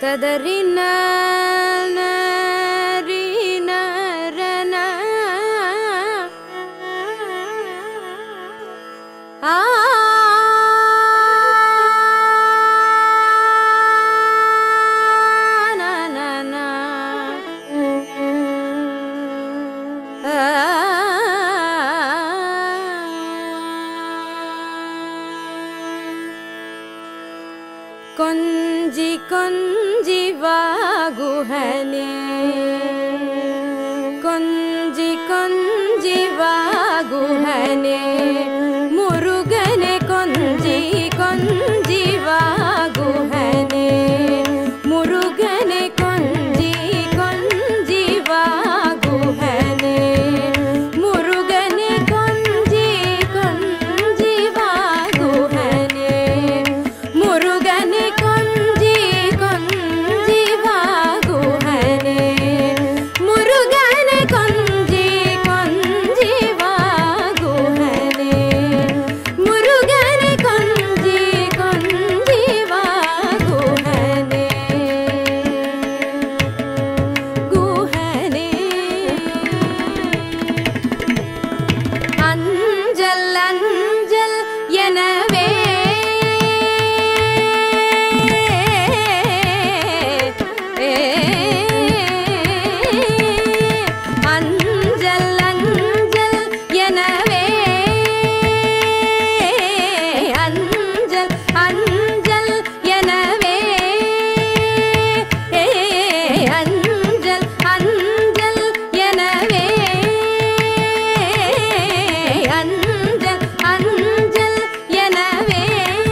ತದರಿನ ನರಿನ ರನ ಆ ನ ನ ನ. கொஞ்சி கொஞ்சி வாகுஹனே கொஞ்சி கொஞ்சி வாகுஹனே முருகனே கொஞ்சி கொஞ்சி வாகுஹனே முருகனே கொஞ்சி கொஞ்சி வாகுஹனே முருகனே கொஞ்சி கொஞ்சி வாகுஹனே முருகனே கொஞ்சி கொஞ்சி வாகுஹனே முருகனே கொஞ்சி கொஞ்சி வாகுஹனே முருகனே கொஞ்சி கொஞ்சி வாகுஹனே குஹனே அஞ்சல் அஞ்சல் எனவே அஞ்சல் அஞ்சல் எனவே அஞ்சல் அஞ்சல் எனவே அஞ்சல் அஞ்சல் எனவே அஞ்சல் அஞ்சல் எனவே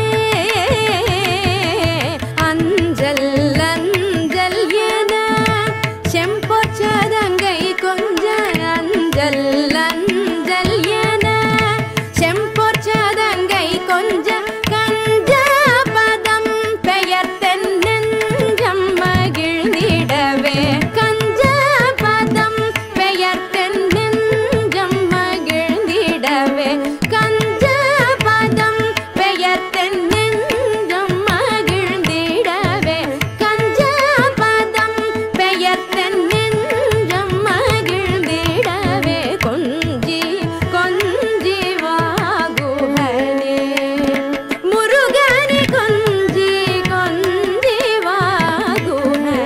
அஞ்சல் அஞ்சல் என செம்பொச்சதங்கை கொஞ்ச அஞ்சல் அஞ்சல் என செம்பொச்சதங்கை கொஞ்ச கஞ்ச பதம் பெயர் தென்னெஞ்சம் மகிழ்ந்திடவே கஞ்ச பதம் பெயர் தென்னெஞ்சம் மகிழ்ந்திடவே கஞ்ச பதம் பெயர் தென்னெஞ்சம் மகிழ்ந்திடவே கஞ்ச பதம் பெயர் தென்னெஞ்சம் மகிழ்ந்திடவே கொஞ்சி கொஞ்சி வாகுகனே முருகனே கொஞ்சி கொஞ்சி வாகுகனே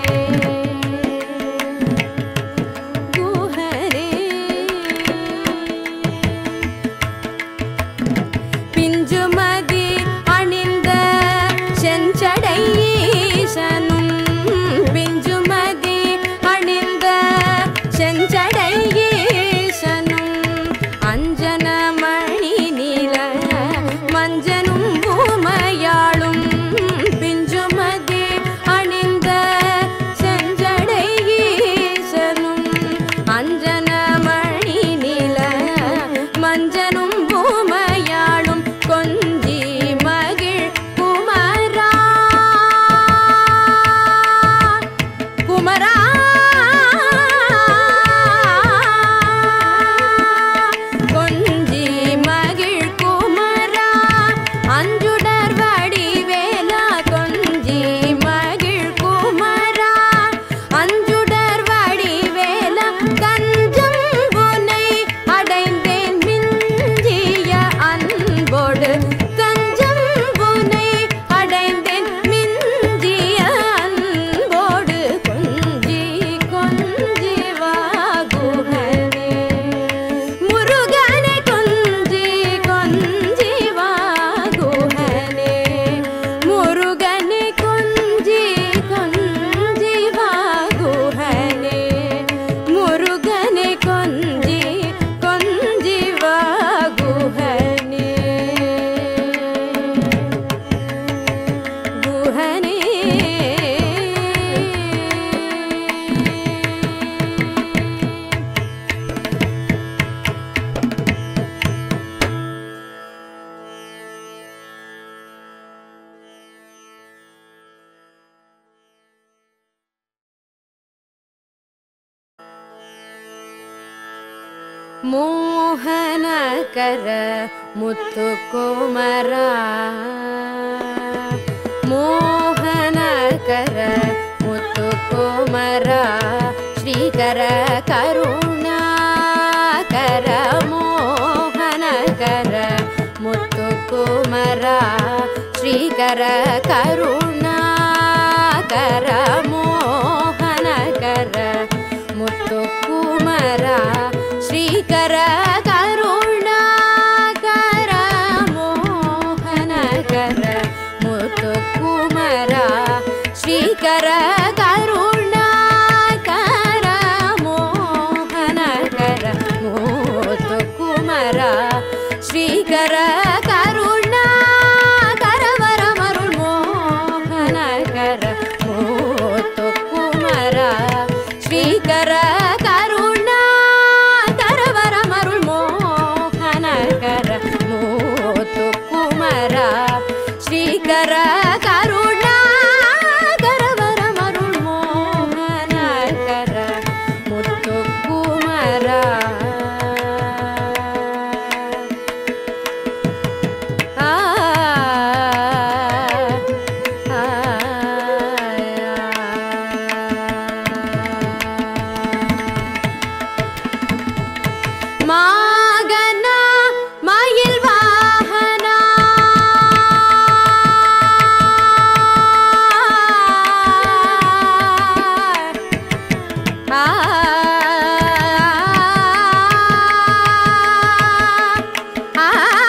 குஹனே பிஞ்சுமதி அணிந்த செஞ்சடை ஈசனும் பிஞ்சுமதி அணிந்த செஞ்சடை ஈசனும் அஞ்சனமணி நீல மஞ்சனும் பூமையாளும் பிஞ்சுமதி அணிந்த செஞ்சடை ஈசனும் அஞ்சனமணி நீல மஞ்சனும் பூமையாளும் கொஞ்சி மகிழ் குமரா குமரா கொஞ்சி மகிழ் குமரா அஞ்சுடர் வடிவேலா கொஞ்சி மகிழ் குமரா அஞ்சுடர் வடிவேலா கஞ்சம் புனை அடைந்தேன் மிஞ்சிய அன்போடு தஞ்சம் புனை அடைந்தேன் மிஞ்சிய அன்போடு கொஞ்சி கொஞ்சி வாகுகனே முருகனே கொஞ்சி கொஞ்சி வாகுகனே முருகனே கொஞ்சி கொஞ்சி வாகுகனே முருகனே கொஞ்சி கொஞ்சி வாகுகனே குஹனே ಮೋಹನಕರ ಮುತ್ತು ಕೋಮರ ಮೋಹನಕರ ಮೋಹನಕರ ಮುತ್ತು ಕುಮರ ಶ್ರೀಕರ ಕರುಣಾಕರ ಮೋಹನಕರ ಮುತ್ತು ಕುಮರ ಶ್ರೀಕರ ಕರುಣಾಕರ ಮೋಹನಕರ ಮುತ್ತು ಕುಮರ ಶ್ರೀಕರ ಕರುಣಾಕರ ಮೋಹನಕರ ಮುತ್ತು ಕುಮರ ಶ್ರೀಕರ ಕರುಣಾಕರ ಮೋಹನಕರ ಮುತ್ತು ಕುಮರ ಶ್ರೀಕರ ಕರುಣಾಕರವರ ಮರುಳ್ ಮೋಹನಕರ ಮುತ್ತು ಕುಮರ ಶ್ರೀಕರ ಕರುಣಾಕರವರ ಮರುಳ್ ಮೋಹನಕರ ಮುತ್ತು ಕುಮರ ಶ್ರೀಕರ ಕರುಣಾಕರವರ ಮರುಳ್ ಮೋಹನಕರ ಮುತ್ತು ಕುಮರ ಆ ಆ மாகன மயில் வாகனா ஆ ஆ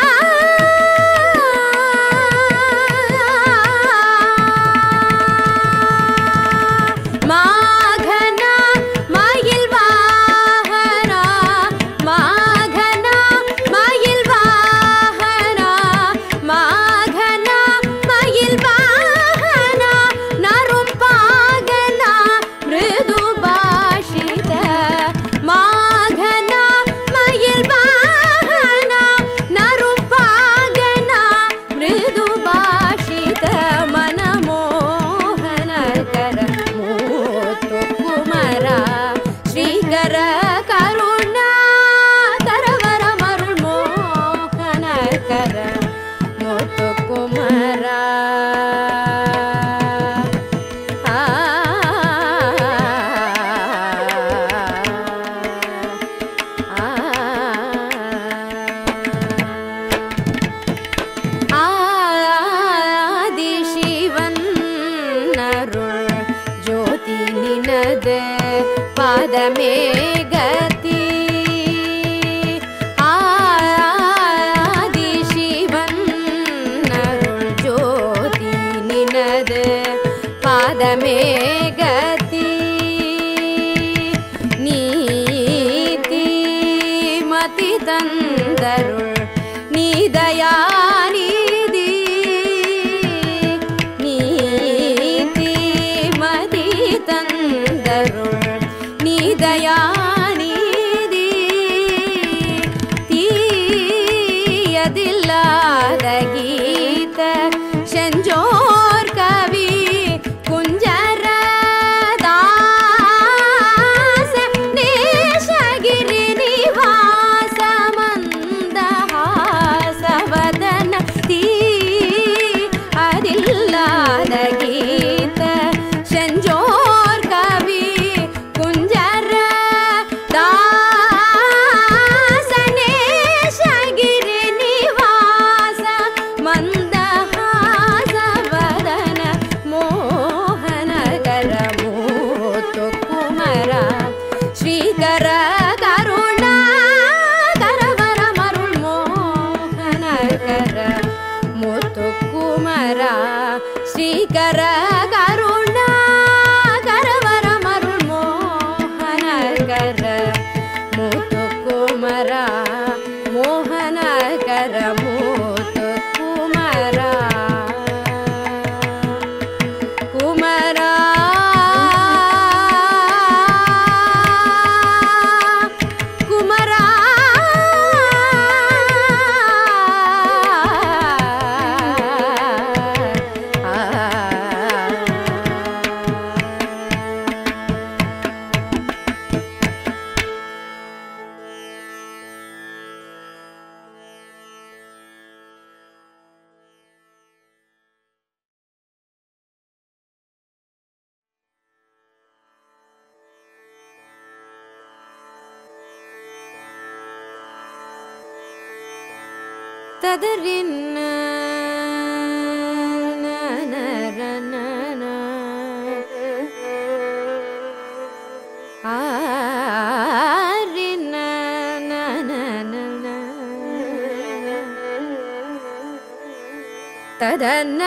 மாகன மயில் வாகனா மாகன மயில் வாகனா மாகன மயில் வாகனா நரும் பாகனா மிருது பாஷித மாகன மயில் வாகனா நரும் பாகனா மிருது பாஷித மனமோகன கர மூத்து குமர ஸ்ரீகர கருணா கரவர மருள் மோகன கர மூத்து குமர ஆ ஆதிசிவன் அருள் ஜோதி நினது பாதமே கதி ஆதிசிவன் அருள் ஜோதி நினது பாதமே கதி நீதி மதி தந்தருள் நீதயாநிதி நீதி மதி தந்தருள் நீதயாநிதி தீயதில்லாத கீத செஞ்சோர் கவி குஞ்சரதாச நேசகிரி நிவாச மந்தஹாசவதன தீ அதில்லாத கீத செஞ்சோர் கவி குஞ்சர தாசனேஷகிரி நிவாச மந்தஹாசவதன மோகனகர மூத்து குமர ஸ்ரீகர கருணா கரவர மருள் மோகனகர முத்து குமர ஸ்ரீகர கருணா கரவர மருள் மோகனகர முத்து குமர மோகனகர முத்து குமர குமரா குமரா ததறின்ன ஆரின்ன ததன்ன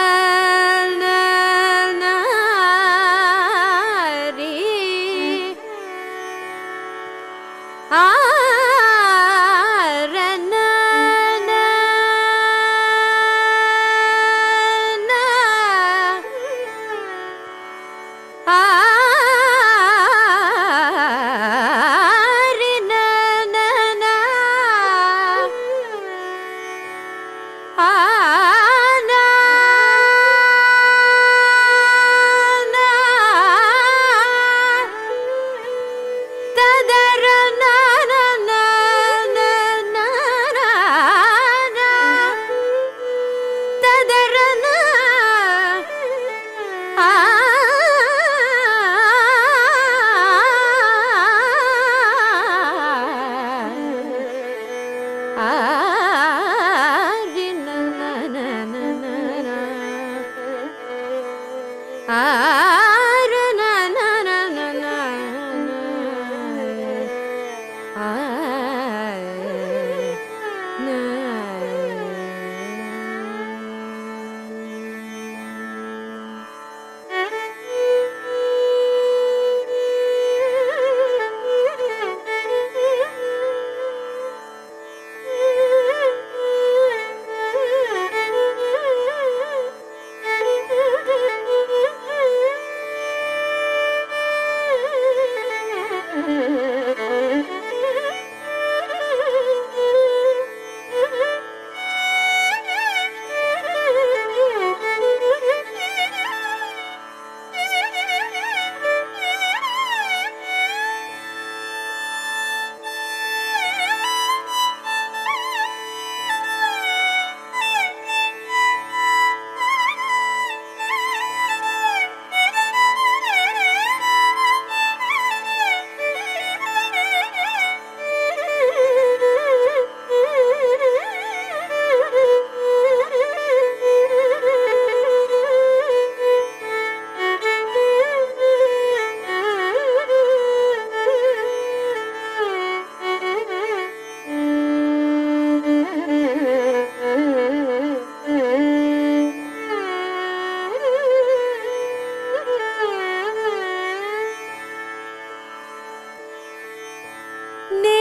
நே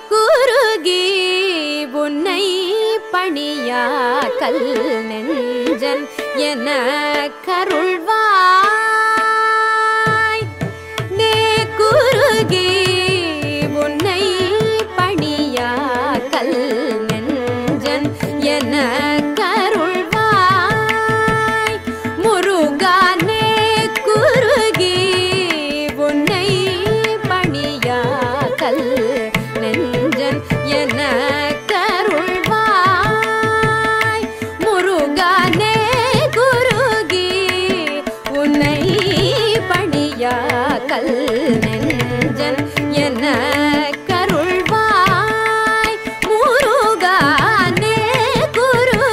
குருகி உன்னை பணியா கல் நெஞ்சன் என கருள்வாய் நே குருகி உன்னை பணியா கல் நெஞ்சன் என கருள்வாய் முருகானே குருகி உன்னை பணியா கல் நெஞ்சன் என கருள்வாய் முருகானே குருகி உன்னை பணியா கல் நெஞ்சன் என கருள்வாய் முருகானே குருகி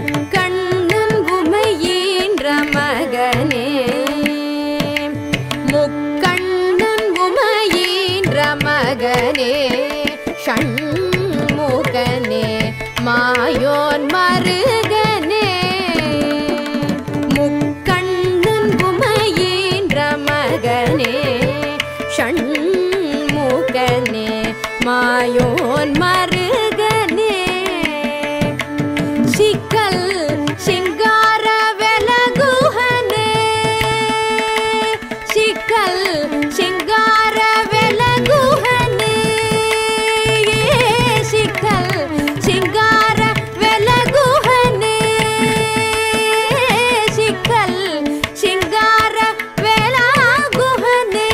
முக்கண்ணன் உமையீன்ற மகனே முக்கண்ணன் உமையீன்ற மகனே ஷண்முகனே மாயோன் மருகனே முக்கண்ணன் உமையீன்ற மகனே ஷண்முகனே மாயோன் மருகனே சிக்கல் சிங்கார வெலகுஹனே சிக்கல் சிங்கார வெலகுஹனே சிக்கல் சிங்கார வெலகுஹனே சிக்கல் சிங்கார வேலாகுஹனே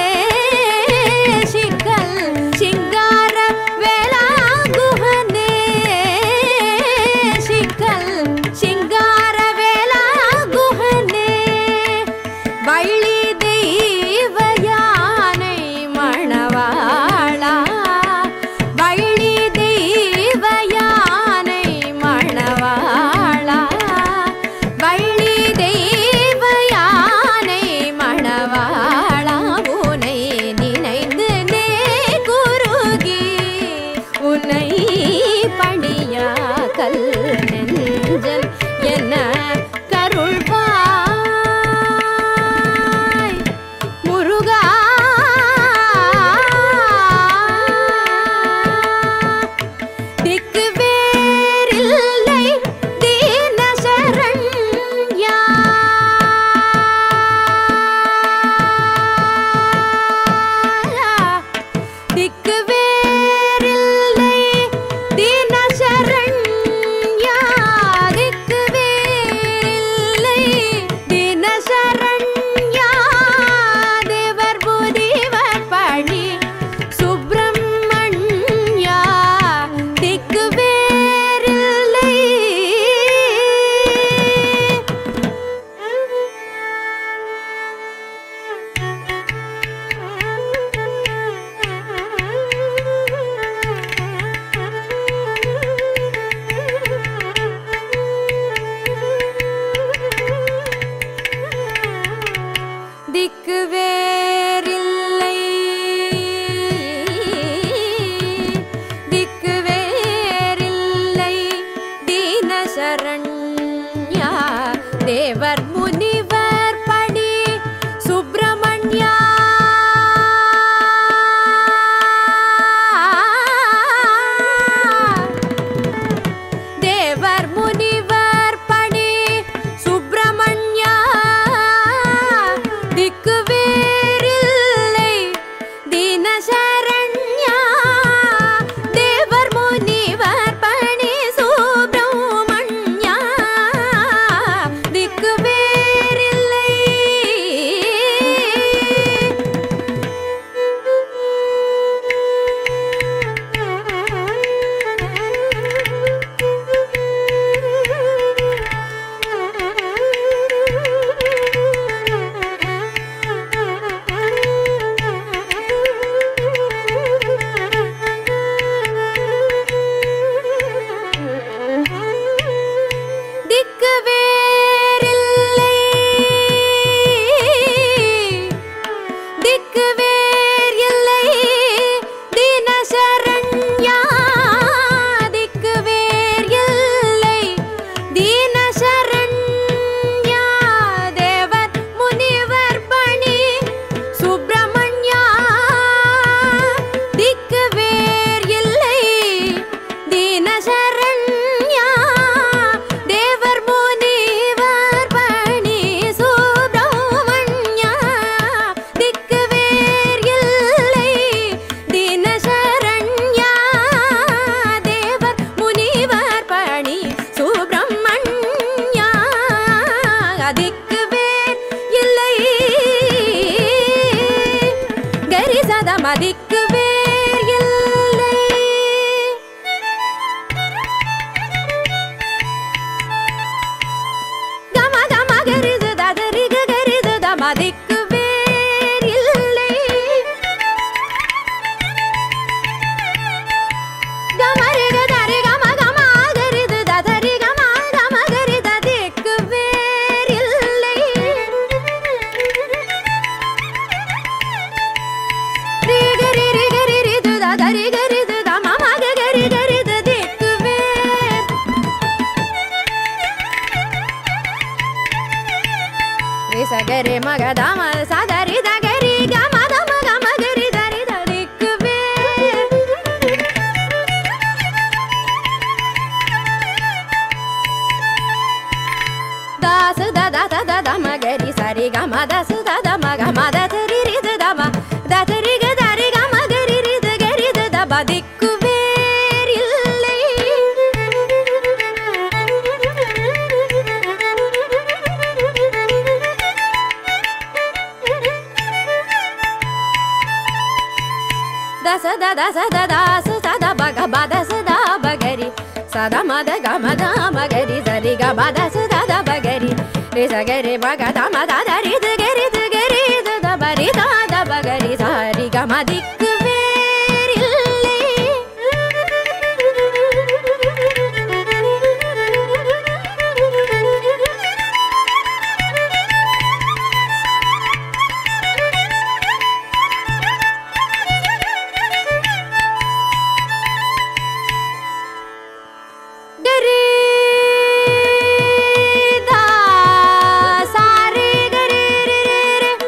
சிக்கல் சிங்கார வேலாகுஹனே சிக்கல் சிங்கார வேலாகுஹனே வள்ளி தெய்வ யானை மணவாளா வள்ளி தெய்வ யானை மணவாளா வள்ளி தெய்வ யானை மணவாளா உனை நினைந்து நே குருகி உன்னை பணியா கல் நெஞ்சன் என்ன கருள்வாய் முருகா திக்கு வேறில்லை தீன சரண்யா திக்கு வேறில்லை தீன சரண்யா திக்கு வேறில்லை தீன சரண்யா தேவர் புதிவர் பழி சுப்பிரமணியா திக்கு வேறில்லை திக்கு வேறில்லை திக்கு வேறில்லை தீன சரண்யா தேவர் முனிவர் படி சுப்பிரமணியா தேவர் முனிவர் பணி சுப்பிரமணியா திக்கு வேறில்லை தினசரண்யா தேவர் முனிவர் பணி சுப்பிரமணியா திக்கு வேறில்லை திக்கு வேறில்லை திக்கு வேர் இல்லை தினசரண்யா திக்கு வேர் இல்லை தினசரண்யா தேவர் முனிவர் பணி சுப்பிரமணியா திக்கு வேர் இல்லை தினசரண்யா தேவர் முனிவர் பணி சுப்பிரமணியா திக்கு வேர் இல்லை தினசரண்யா தேவர் முனிவர் பணி சுப்பிரமணியா திக்கு வேர் இல்லை கரிசதம் அதிக்கு வேர் இல்லை கம கம கரிது ததரிக கரிது தமதிக்கு வேர் இல்லை கமரிக தரி கம கம கரிது ததரி கம கம சகரி மகதாம சதரி தகரி கமத மக மகரி தரி தரிக்குவே தாசு ததா தத தமகரி சரி கம தசு தத மக மத தரி ரிது தம தரி க தரி கம கரி ரிது கரி தப திக்கு வேறில்லை దశ దద సద దాస సద బగ బద సద బగరి సద మద గ మద మగరి సరి గ బద సద ద బగరి రి సగరి బగ ద మద దరి ద గరి ద గరి ద ద బరి ద ద బగరి సరి గ మదిక్కు వేరిல்லை ಗರಿ ದಾ ಸಾರಿ ಗರಿ ರಿ ರಿ ರಿ.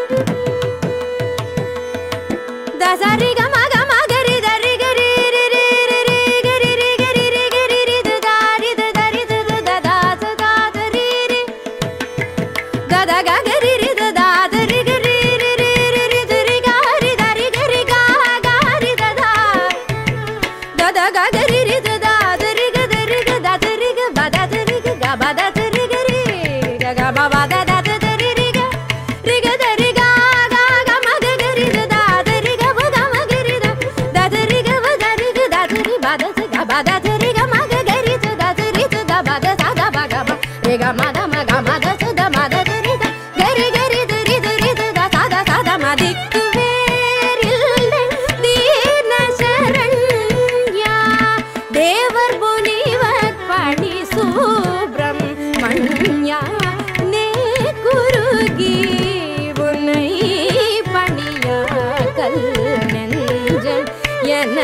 ದ ಸರಿ ಗ ಮ ಗ ಮ ಗರಿ ದರಿ ಗರಿ ರಿ ರಿ ರಿ ರಿ ಗರಿ ರಿ ಗರಿ ರಿ ಗರಿ ರಿ ದ ದಾ ರಿ ದ ದ ರಿ ದ ದ ದ ದಾ ಸ ದಾ ದ ರಿ ರಿ. ಗ ದ ಗ ಗರಿ ರಿ ದ ದಾ ದ ರಿ ಗರಿ ರಿ ರಿ ರಿ ರಿ ದ ರಿ ಗ ರಿ ದ ರಿ ಗರಿ ಗ ಗ ರಿ ದ ದಾ. ದ ದ ಗ ಗ ರಿ ರಿ ದ ದ ದ ರಿ ಗ ದ ರಿ ಗ ದ ದ ರಿ ಗ ಬ ದ ದ ರಿ ಗ ಗ ಬ ದ ದ ರಿ ಗ ರಿ ಗ ಗ ಬ ಬ ದ ದ ದ ದ ರಿ ರಿ ಗ ರಿ ಗ ದ ರಿ ಗ ಗ ಗ ಮ ಗ ಗ ರಿ ದ ದ ದ ರಿ ಗ ಬ ದ ಮ ಗ ರಿ ದ ದ ದ ರಿ ಗ ಬ ದ ರಿ ಗ ದ ದ ರಿ ಬ ದ ಸ ಗ ಬ ದ ದ ರಿ ಗ ಮ ಗ ಗ ರಿ ದ ದ ದ ರಿ ದ ದ ಬ ದ ಸ ದ ಬ ಗ ಬ ರಿ ಗ ಮ ದ ಮ ಗ ಮ ದ ಸ ದ ಮ ದ ದ ರಿ ದ ಗ ರಿ ಗ ರಿ ದ ರಿ ದ ರಿ ದ ದ ಸ ದ ಸ ದ ಮ ದಿಕ್ಕು வேறில்லை தீன சரண்யா தேவர் முனிவர் பணி சுப்பிரமணியா நே குருகி உன்னை பணிய கல் நெஞ்சன் என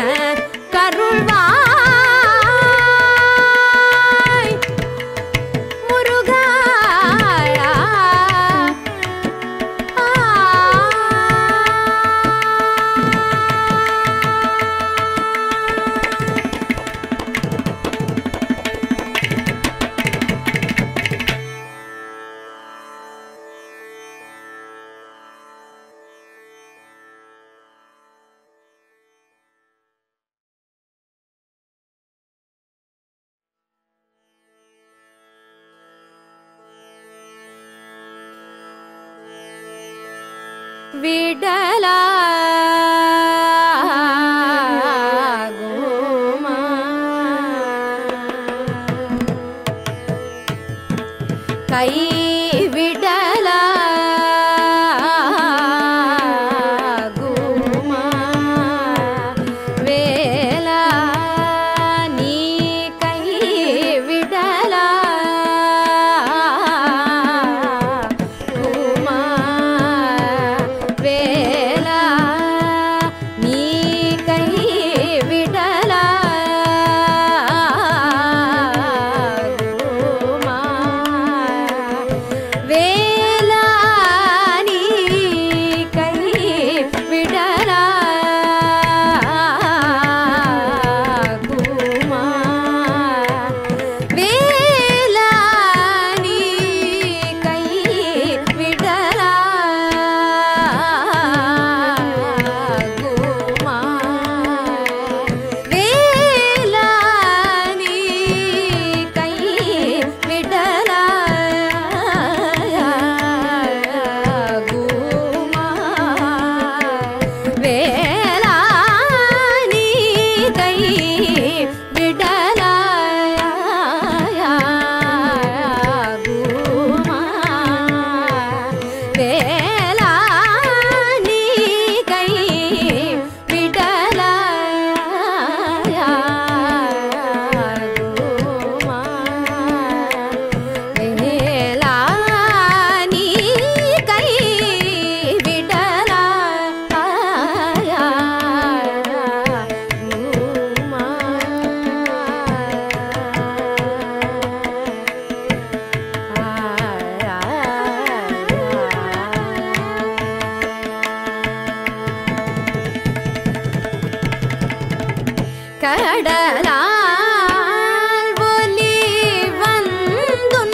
கருள்வாய் முருகா விடலாகுமா கை விடலாகுமா வேலா நீ கை விடலாகுமா வேலா நீ கை விடலாகுமா கடலால் ஒலி வந்துன்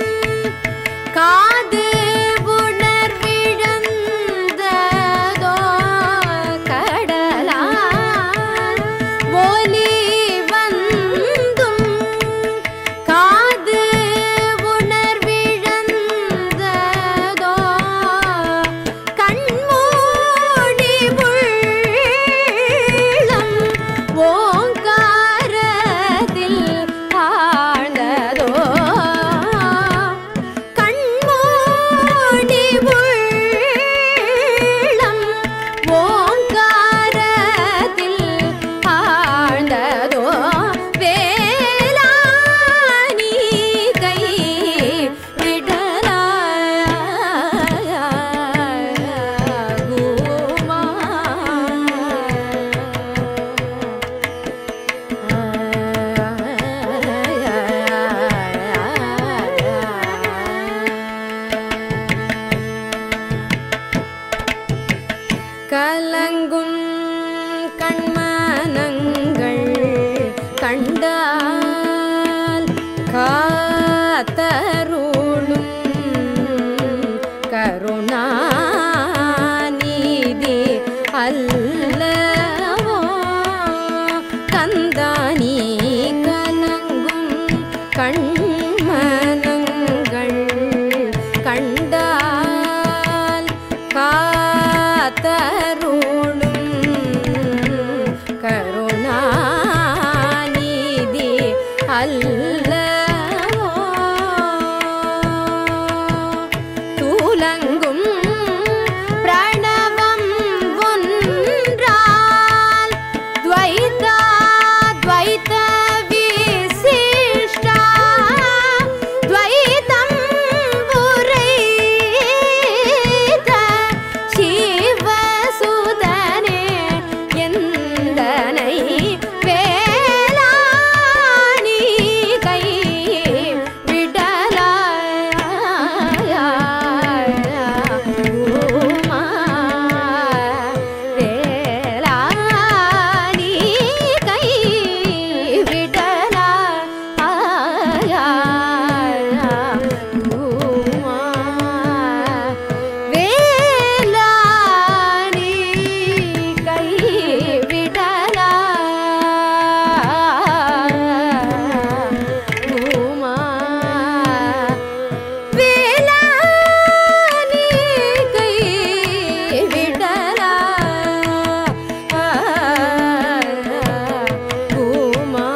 காது உணர்விழந்ததோ கடலால் ஒலி வந்தும் காது உணர்விழந்ததோ கண்மூடி உள்ளம் ஓங்காரத்தில் ஆழ்ந்ததோ கண்மூடி உள்ளம் ஓங்காரத்தில் ஆழ்ந்ததோ வேளாணி கை கலங்கும் கண்மனங்கள் கண்டால் காத்தருளும் கருணாநிதி அல்லவோ கந்தானி கலங்கும் கண்மனங்கள் கண்டால் காத்தருளும் கருணாநிதி அல்லவோ தூலங்கும் பிரணவம் ஒன்றால் துவைதா துவைத விசிஷ்டா துவைதம் புரைத சிவசுதனே எந்தனை வேளாணி கை விடலாயுமா வேளாணி கை விடலாயுமா வேளாணி கை விடலாயுமா வேளாணி கை விடலாயுமா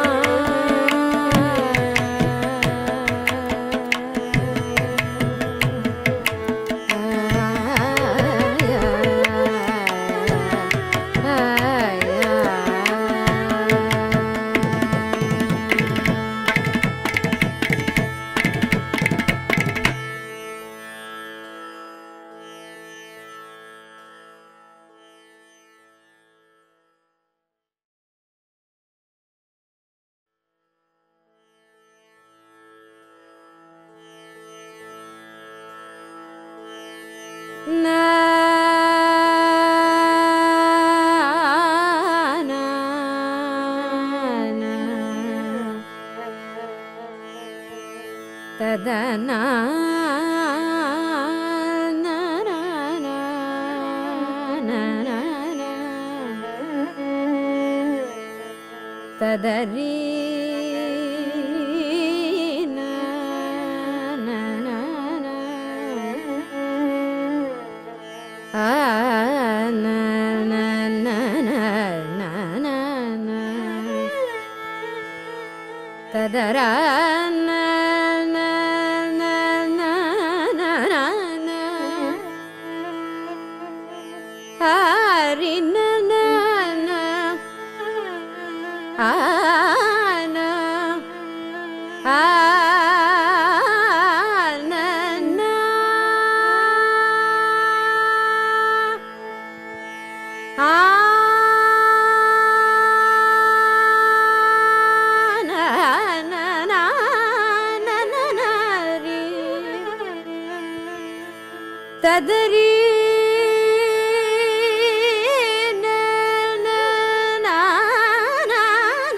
ததனா ததரி ததர ஹரி ஆன ததரி ந, ந, ந, ந,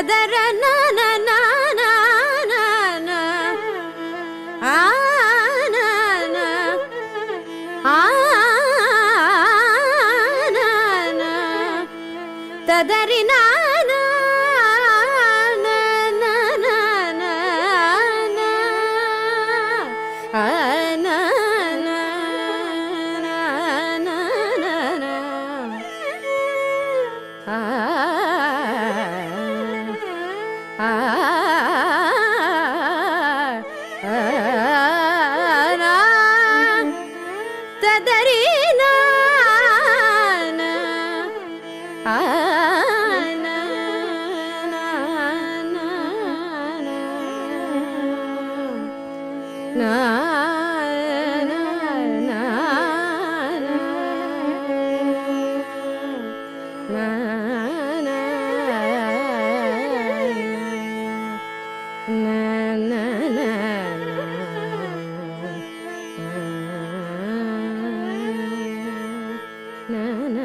ததர நான நான நான ஆ நான ஆ நான ததரி நான ததரி நான ஆ நா நா நா நா நா நா நா நா நா நா நா நா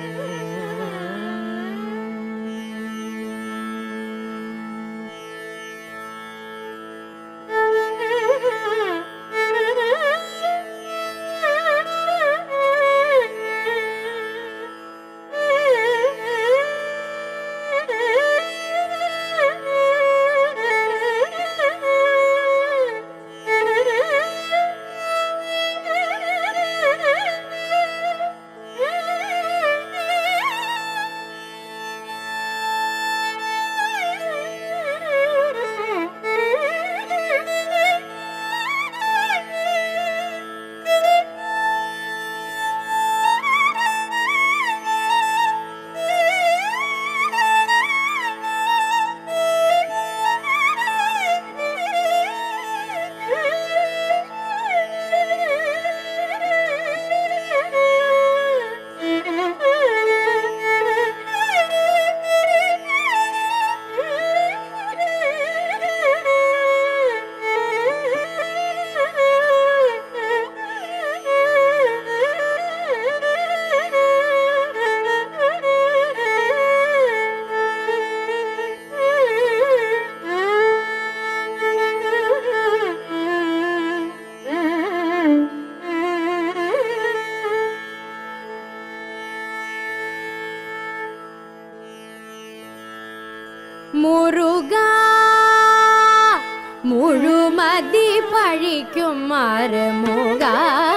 முருகா முழுமதி பழிக்கும் மறுமுகா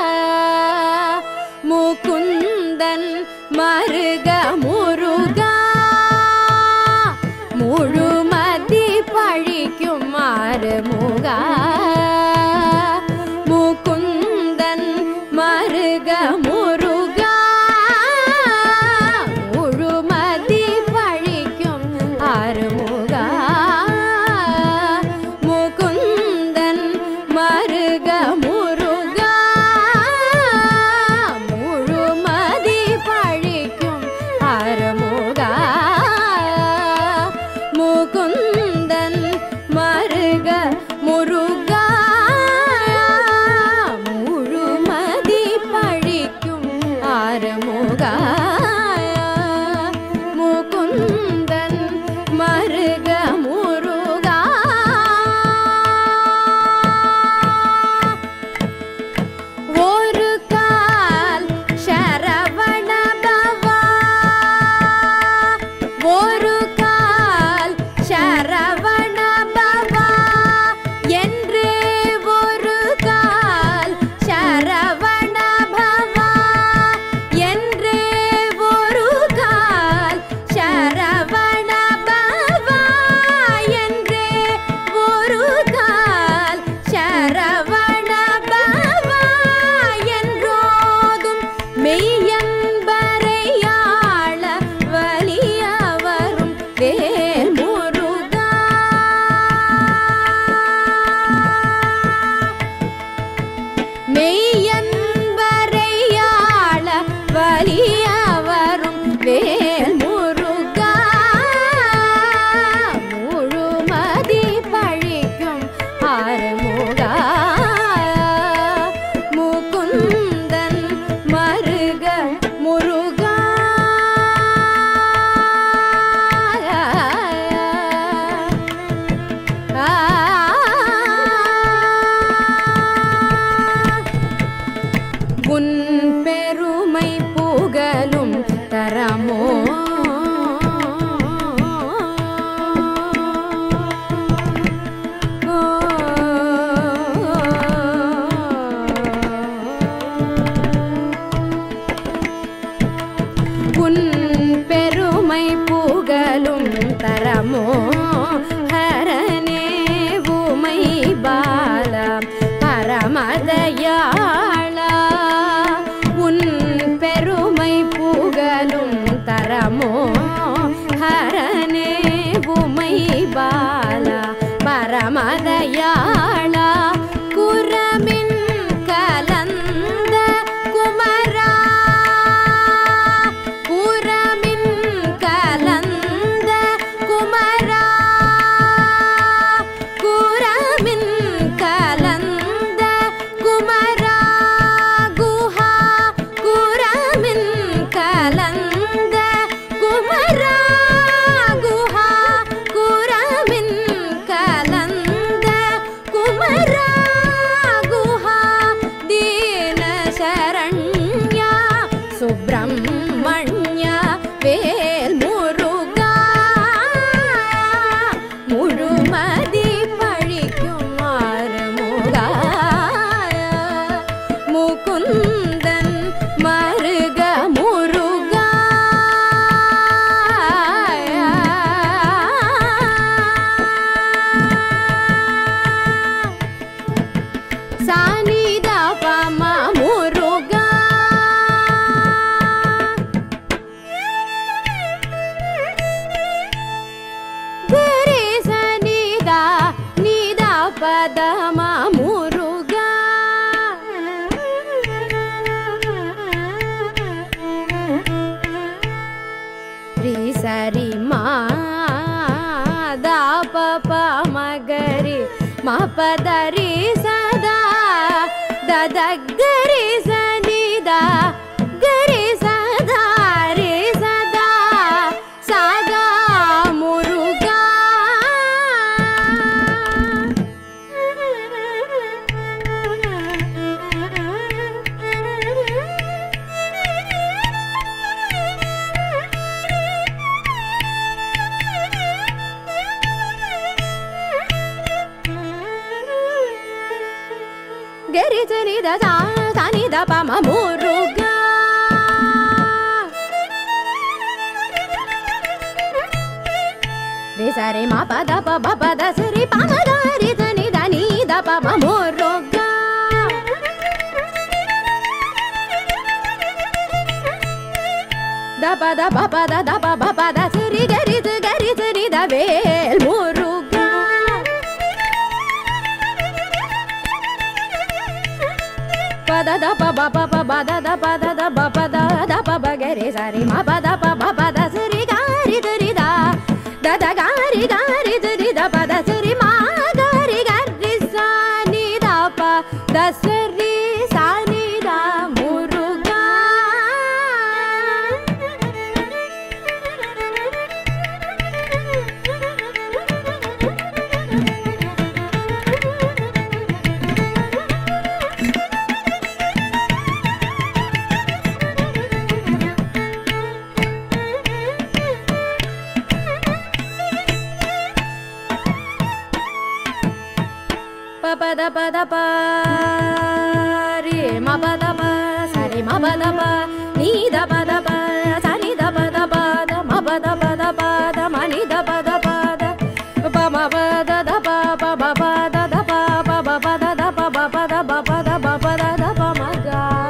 முகுந்தன் மருக முருகா முழுமதி பழிக்கும் மறுமுகா முகுந்தன் மருக முருகா முழுமதி பழிக்கும் அருமுகா முகுந்தன் மருக முருகா முழுமதி பழிக்கும் அருமுகா முகுந்தன் மருக முருகா முழுமதி பழிக்கும் உன் பெருமை புகழும் தரமோ உன் பெருமை புகழும் தரமோ ஹரனே உமை பால பரமதயாளா உன் பெருமை புகழும் தரமோ ஹரனே உமை பால பரமதயாளா குரமின் கலந்த குமரா புறமின் கலந்த குமரா குரமின் கலந்த குமரா குஹா குரமின் கலந்த குமரா குஹா குரமின் கலந்த குமரா குஹா தீன சரண்யா சுப்பிரமணிய வேல் முருகா முழுமதி பழிக்கும் ஆறுமுகா முகுந்தன் மருக முருகா சானித பம முருகா ಗರಿ ಸನಿದ ನಿದ ಪದಮ ಮುರುಗ ರಿ ಸರಿ ಮಾ ದ ಪ ಪ ಮಗರಿ ಮ ಪದರಿ ಸದಾ ದದ ಗರಿ ಸನಿದ ಗರಿ ಸದಾ ರೇ ಸದಾ ಸದಾ ಮುರುಗಾ ಗರಿ ಸನಿದ ಸಾ ಸನಿದ ಪಮ ಮುರುಗಾ रे सा रे मा प द प ब प द स रे प म द रे ध नि ध नि द प म मो रो ग द प द प प द द प प प द स रे ग रे ध ग रे ध नि ध वेल முருகா ப த த ப ப ப ப ப த த ப த த ப ப த த ப ப க ரே சா ரே மா ப த ப ப ப த ಸ ರಿ ಗ ರಿ ಧ ರಿ ದ ದ ದ ಗ ರಿ ಗ ರಿ ಧ ರಿ ದ ಪ ದ ಸ ರಿ ಮಾ ಗ ರಿ ಗ ರಿ ಸಾ ನಿ ದ ಪ ದ ಸ ರಿ ಸಾ ನಿ ದ ಮುರುಗಾ ಪ ಪ ದ ಪ ದ ಪ ರಿ ಮ ಪ ದ ಪ ಸ ರಿ ಮ ಪ ದ ಪ ನೀ ದ ಪ ದ ಪ ಸ ನಿ ದ ಪ ದ ಪ ದ ಮ ಪ ದ ಪ ದ ಪ ದ ಮ ನಿ ದ ಪ ದ ಪ ದ ಪ ಮ ಪ ದ ದ ಪ ಪ ಮ ಪ ದ ದ ಪ ಪ ಮ ಪ ದ ದ ಪ ಮ ಪ ದ ಪ ಪ ದ ಪ ಪ ದ ದ ಪ ಮ ಗ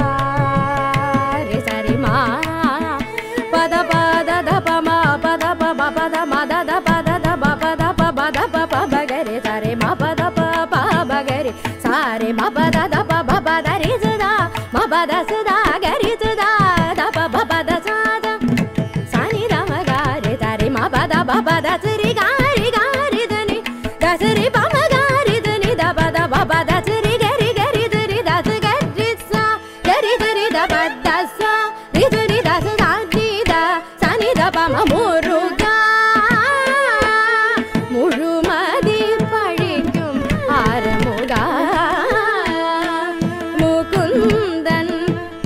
ರಿ ಸ ರಿ ಮ ಪ ದ ಪ ದ ದ ಪ ಮ ಪ ದ ಪ ಮ ಪ ದ ಮ ದ ದ ಪ ದ ದ ಪ ಪ ದ ಪ ಮ ದ ಪ ಪ ಬ ಗ ರಿ ಸ ರಿ ಮ ಪ ದ ಪ ಪ ಬ ಗ ರಿ ಸ ರಿ ಮ ಪ ದ ದ ಪ ಬ ಪ ದ ರಿ ಸ ದ ಮ ಪ ದ ಸ ದ ಗ ರಿ ಸ ದ ದ ಪ ಬ ಪ ದ ಸ ದ ಸ ನಿ ದ ಮ ಗ ರಿ ಸ ರಿ ಮ ಪ ದ ಪ ಪ ದ ಸ ರಿ ಗ ರಿ ಗ ರಿ ದ ನಿ ದ ಸ ರಿ ಪ ಮ ಗ ರಿ ದ ನಿ ದ ಪ ದ ಪ ಪ ದ ಸ ರಿ ಗ ರಿ ಗ ರಿ ದ ರಿ ದ ಸ ಗ ರಿ ಸ ಗ ರಿ ದ ರಿ ದ ಪ ದ ಸ ರಿ ದ ರಿ ದ ಸ ದ ನಿ ದ ಸ ನಿ ದ ಪ ಮ முருகா முழுமதி பழிக்கும் ஆரமுகா முகுந்தன்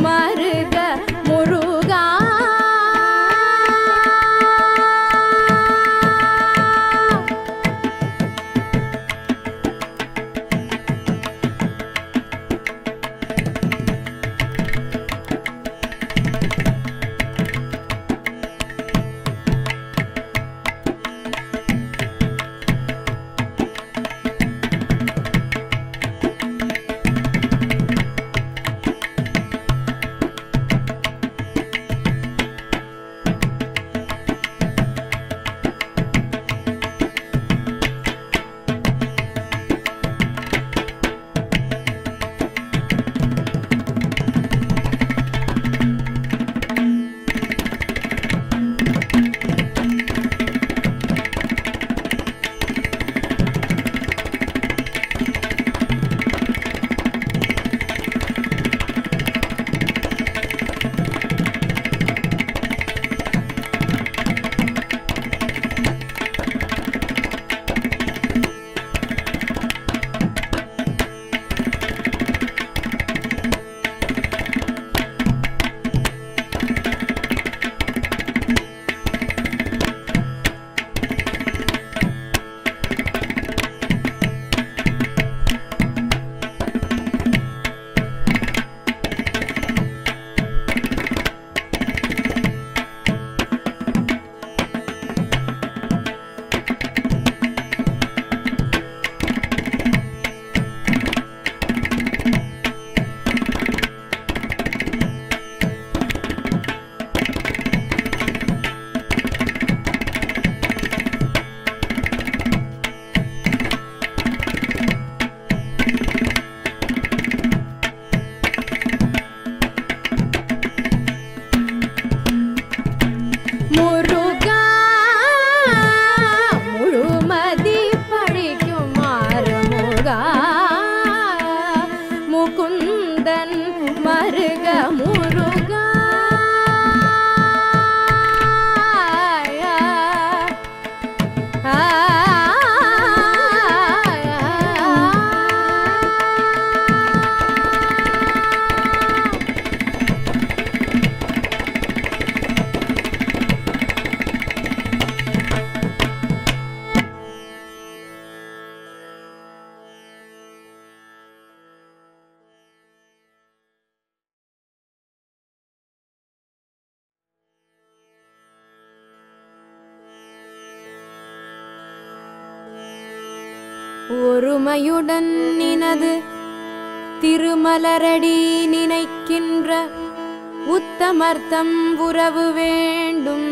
ஒருமையுடன் நினது திருமலரடி நினைக்கின்ற உத்தமர்த்தம் உறவு வேண்டும்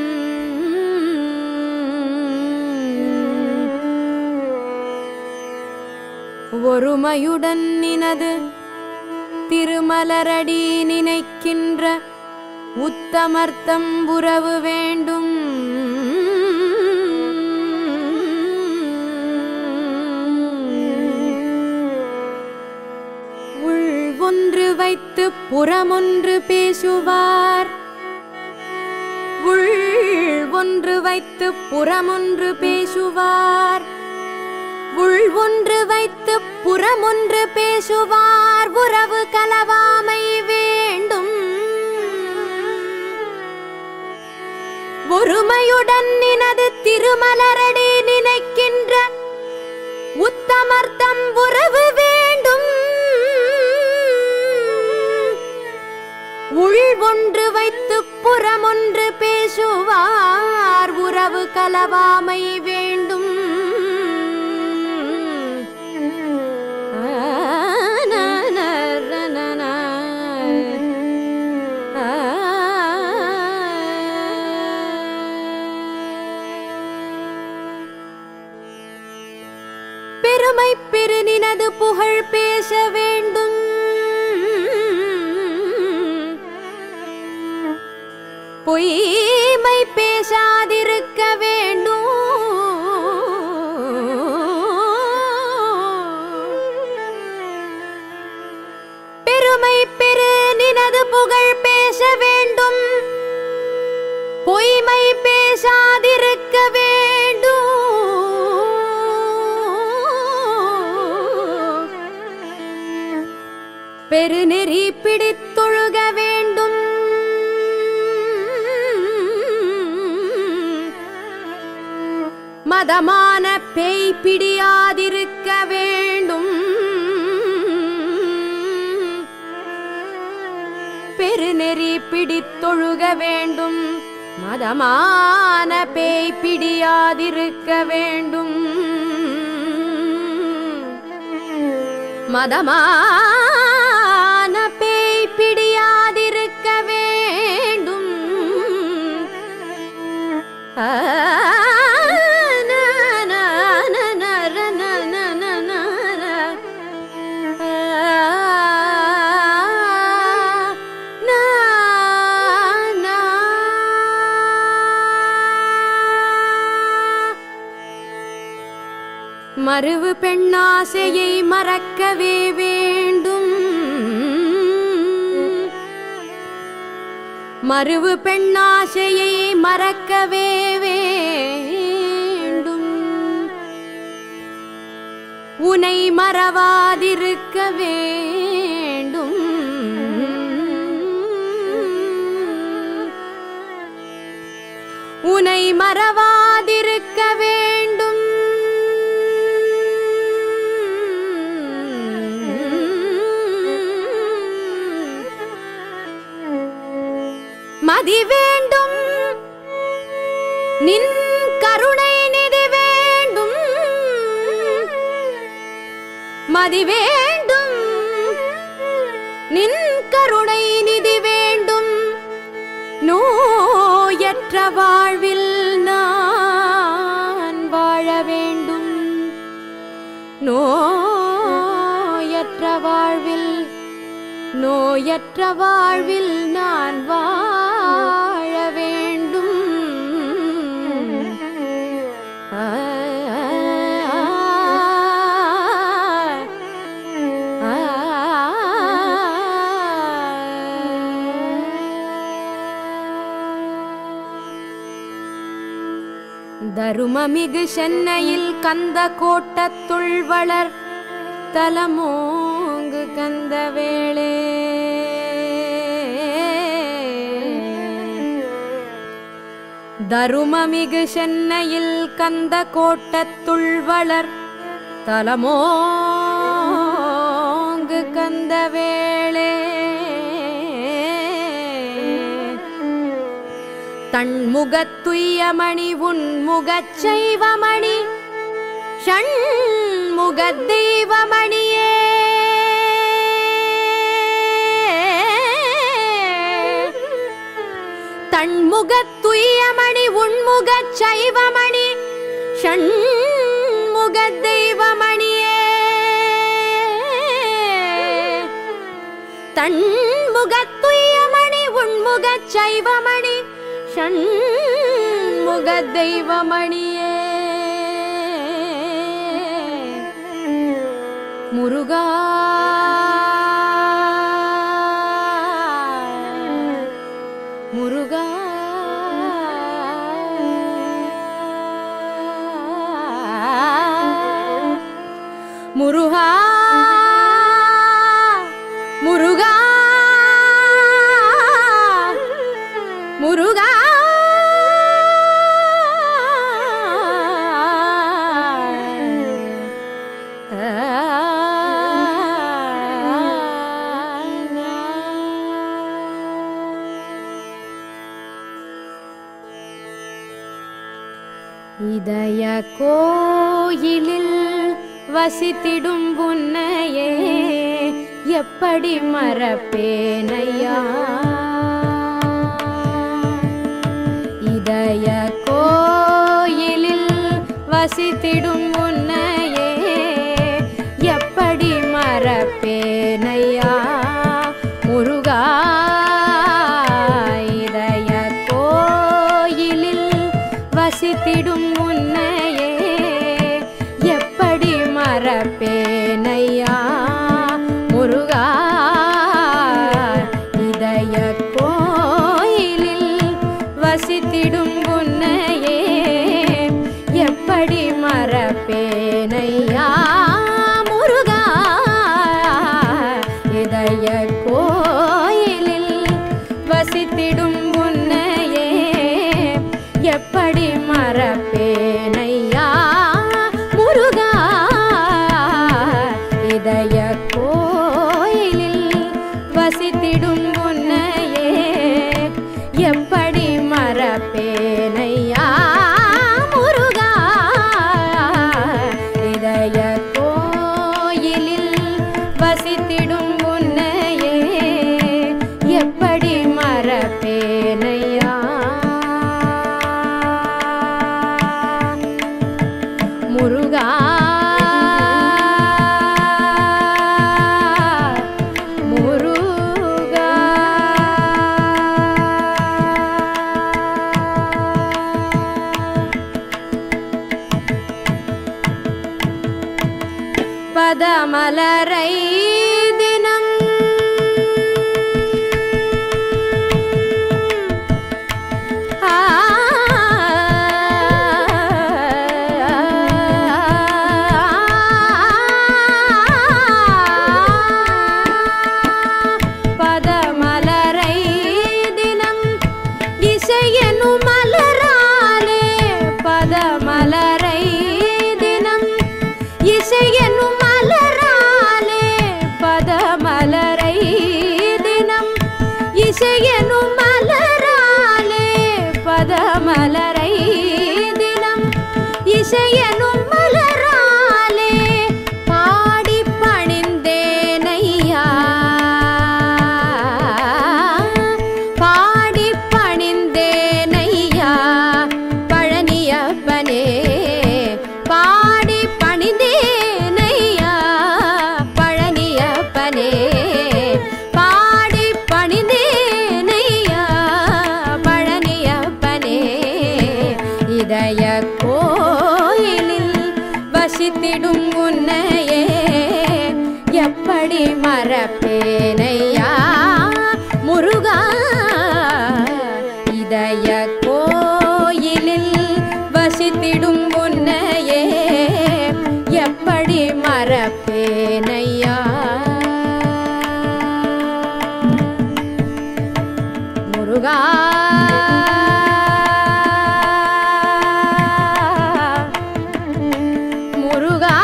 ஒருமையுடன் நினது திருமலரடி நினைக்கின்ற உத்தமர்த்தம் உறவு வேண்டும் உள் ஒன்று வைத்து புறமொன்று பேசுவார் உள் ஒன்று வைத்து புறமொன்று பேசுவார் உள் ஒன்று வைத்து புறமொன்று பேசுவார் உறவு கலவாமை வேண்டும் ஒருமையுடன் நினது திருமலரடி நினைக்கின்ற உத்தமர்த்தம் உறவு வேண்டும் உள் ஒன்று வைத்து புறமொன்று பேசுவார் உறவு கலவாமை வேண்டும் பெருமை பெருநினது புகழ் பேச வேண்டும் பொய்மை பேசாதிருக்க வேண்டும் பெருமை பெரு நினது புகழ் பேச வேண்டும் பொய்மை பேசாதிருக்க வேண்டும் பெருநெறி பிடித்தொழுக வேண்டும் மதமான பேய் பிடியாதிருக்க வேண்டும் பெருநெறி பிடித்தொழுக வேண்டும் மதமான பேய் பிடியாதிருக்க வேண்டும் மதமான பேய் பிடியாதிருக்க வேண்டும் ஆ, நா, நா, நா, நா, ர, நா, நா, நா, நா, ர. ஆ, நா, நா. மறுவு பெண்ணாசையை மறக்கவே வேண்டும் மறுவு பெண்ணாசையை மறக்கவே வேண்டும் உனை மறவாதிருக்க வேண்டும் உனை மறவாதிருக்க வேண்டும் மதி வேண்டும் நின் கருணை நிதி வேண்டும் மதி வேண்டும் நின் கருணை நிதி வேண்டும் நோயற்ற வாழ்வில் நான் வாழ வேண்டும் நோயற்ற வாழ்வில் நோயற்ற வாழ்வில் நான் வாழ வேண்டும் ஆ, ஆ, தருமமிகு சென்னையில் கந்த கோட்டத்துள் வளர் தலமோங்கு கந்த வேளே தருமமிகு சென்னையில் கந்த கோட்டத்துள் வளர் தலமோங்கு கந்த வேளே தன் முகத்துய்யமணி உன் முகச் செய்வமணி ஷண் ஷண்முகத் தெய்வமணியே தன்முகத் துய்யமணி உண்முகச் சைவமணி ஷண்முகத் தெய்வமணியே தன்முகத் துய்யமணி உண்முகச் சைவமணி ஷண்முகத் தெய்வமணியே முருகா முருகா முருகா முருகா முருகா இதய கோயிலில் வசித்திடும் உன்னையே எப்படி மறப்பேனையா இதய கோயிலில் வசித்திடும் உன்னையே எப்படி மறப்பேனையா முருகா இதய கோயிலில் வசித்திடும் உன்னையே எப்படி மறப்பேனையா முருகா இதய கோயிலில் வசித்திடும் உன்னையே எப்படி மறப்பேனையா முருகா இதய கோயிலில் வசித்திடும் உன்னையே எப்படி மறப்பேனையா முருகா இதய கோயிலில் வசித்திடும் உன்னையே எப்படி மறப்பேனையா முருகா இதய கோயிலில் வசித்திடும் உன்னையே எப்படி மறப்பேனையா முருகா முருகா பதமலரை தினம் ஆ பதமலரை தினம் இசையனும் மலராலே பதமலரை தினம் இசையனும் மலராலே பதமலரை தினம் இசையனும் மலராலே பதமலரை தினம் இசையனும் மலராலே பாடி பணிந்தேனையா பாடி பணிந்தேனையா பழனியப்பனே பாடி பணிந்தேனையா பழனியப்பனே பாடி பணிந்தேனையா பழனியப்பனே இதய கோயிலில் வசித்திடும் உன்னையே எப்படி மறப்பேனையா முருகா இதய கோயிலில் வசித்திடும் உன்னையே எப்படி மறப்பேனையா முருகா முருகா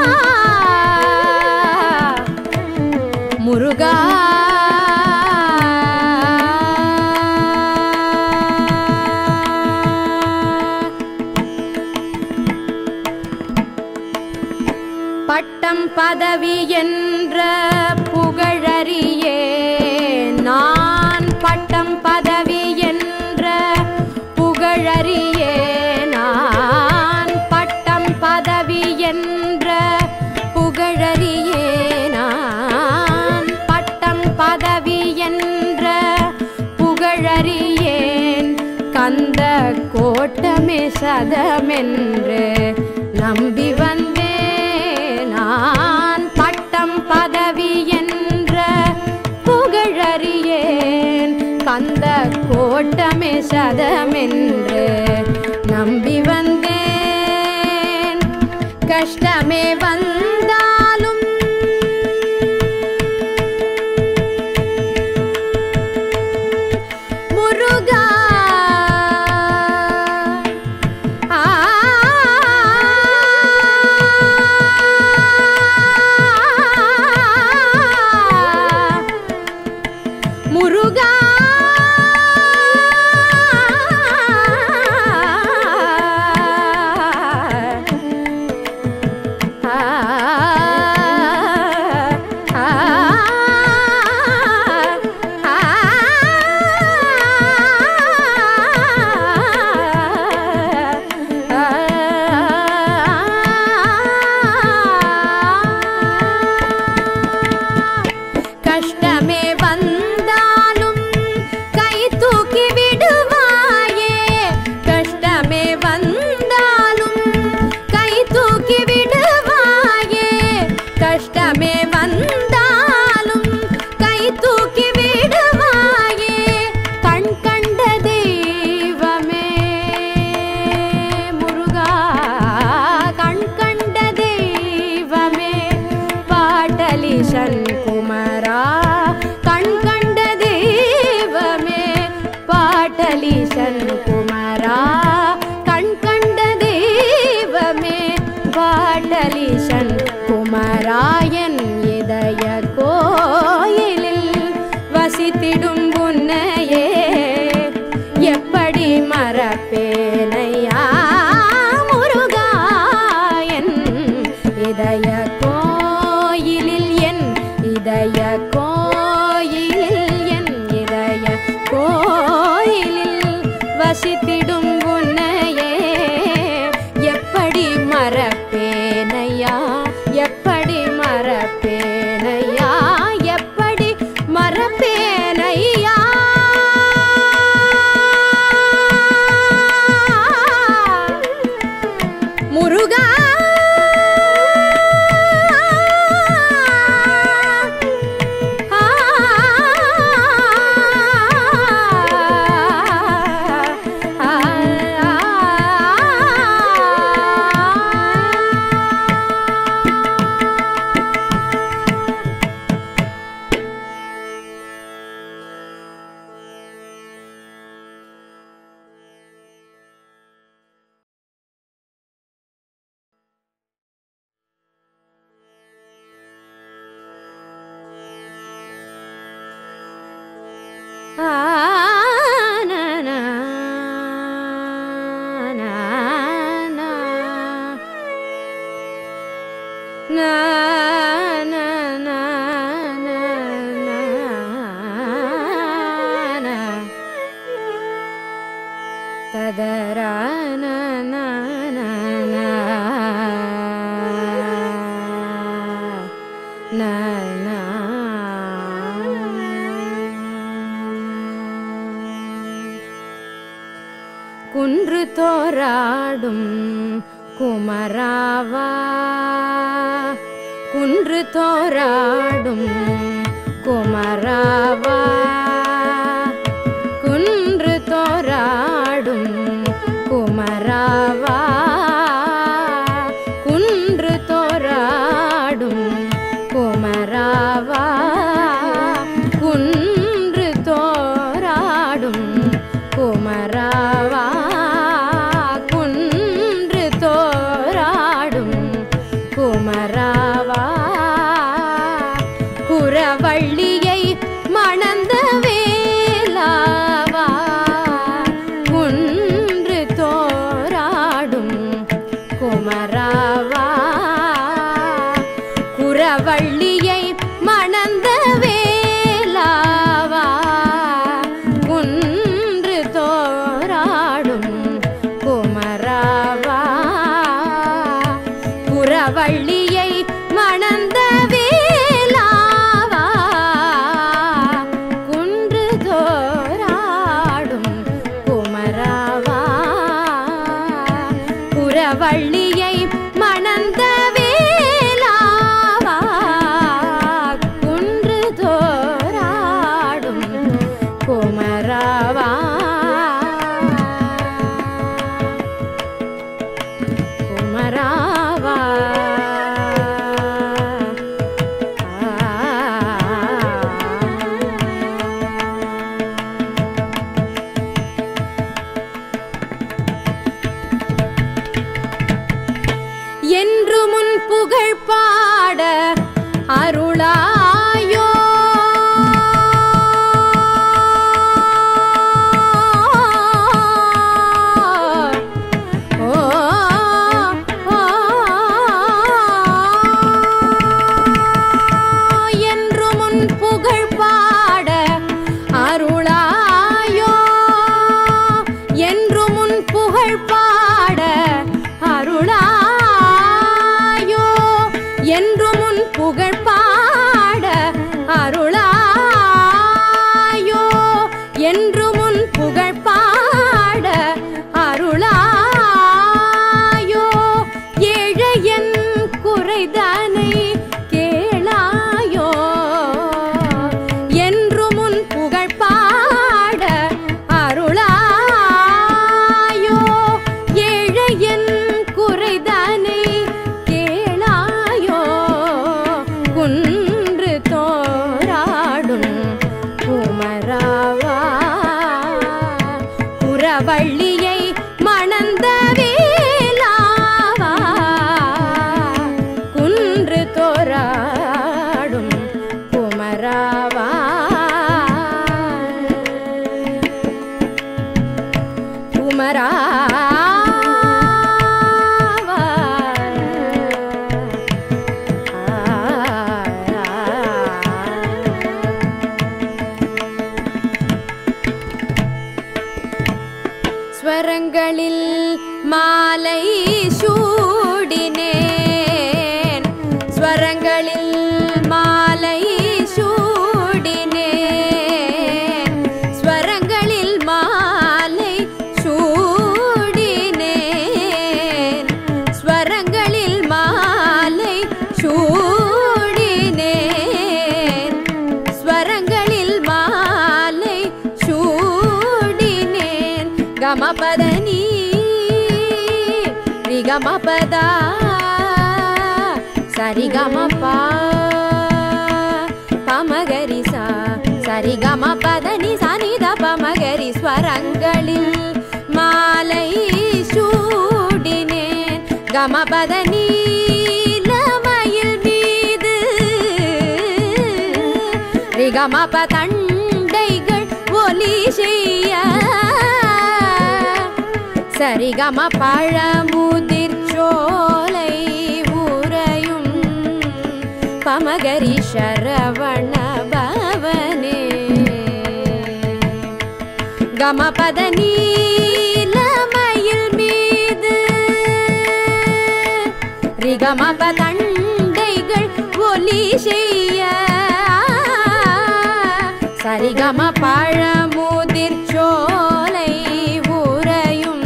முருகா பதவி என்ற புகழறியே நான் பட்டம் பதவி என்ற புகழறியே நான் பட்டம் பதவி என்ற புகழறியே நான் பட்டம் பதவி என்ற புகழறியேன் கந்த கோட்டமே சதமென்று நம்பி வந்தேன் நான் பட்டம் பதவி என்ற புகழறியேன் கந்த கோட்டமே சதமென்று நம்பி வந்தேன் கஷ்டமே வந்தாலும் முருகா ஆ முருகா கஷ்டமே வந்தாலும் கை தூக்கி விடுவாயே கஷ்டமே வந்தாலும் கை தூக்கி விடுவாயே கஷ்டமே வந்தாலும் கை தூக்கி விடுவாயே கண் கண்ட தெய்வமே முருகா கண் கண்ட தெய்வமே பாட்டலிசன் குமரா கண் கண்ட தெய்வமே பாட்டலிசன் குமரா கண் கண்ட தெய்வமே பாட்டலிசன் குமராயன் இதய கோயிலில் வசித்திடும் உன்னையே எப்படி மறப்பேனையா முருகாயன் இதய கோயிலில் என் இதய கோயிலில் என் இதய கோயிலில் வசித்திடும் உன்னையே எப்படி மறப்பேனையா எப்படி மறப்பேனையா எப்படி மறப்பேனையா முருகா ஆ ததரா குன்று தோராடும் குமராவா குன்று தோராடும் குமராவா குன்று தோராடும் குமராவா குன்று தோராடும் குமராவா குன்று தோராடும் குமராவா குன்று தோராடும் குமராவா குரவள்ளியை மணந்த வே குறவள்ளியை மணந்த வேலாவா குன்று தோராடும் குமராவா குறவள்ளியை மணந்த வேலாவா குன்று தோராடும் குமராவா குமராவா என்று முன் புகழ் பாட அருளாயோ ஓ, ஓ, என்று முன் புகழ் பாட அருளாயோ என்று முன் புகழ் பாட அருளாயோ என்று முன் புகழ் பாட அருளாயோ என்று முன் புகழ் பாட அருளாயோ ஏழையன் குறைதனை கேளாயோ என்று முன் புகழ் பாட அருளாயோ ஏழையன் குறைதனை கேளாயோ குன்று தோராடும் குமராவா புறவள்ளியை மணந்த வேலாவா குன்று தோராடும் குமராவா குமராவா ஸ்வரங்களில் மாலை சூடினேன் ஸ்வரங்களில் மாலை சூடினேன் ஸ்வரங்களில் மாலை சூடினேன் ஸ்வரங்களில் மாலை சூடினேன் ஸ்வரங்களில் மாலை சூடினேன் கமபதனி ரிகமபதா சரிகமபா பமகரிசா சரிகமபதனி சனித பமகரி ஸ்வரங்களில் மாலை சூடினேன் கமபதனி மயில் மீது ரிகமப தண்டைகள் ஒலி செய்ய சரிகம பழமுதிர் சோலை உறையும் பமகரி சரவண பவனே கமபத நீலமயில் மீது ரிகமப தண்டைகள் ஒலி செய்ய சரிகம பழமுதிர் சோலை உறையும்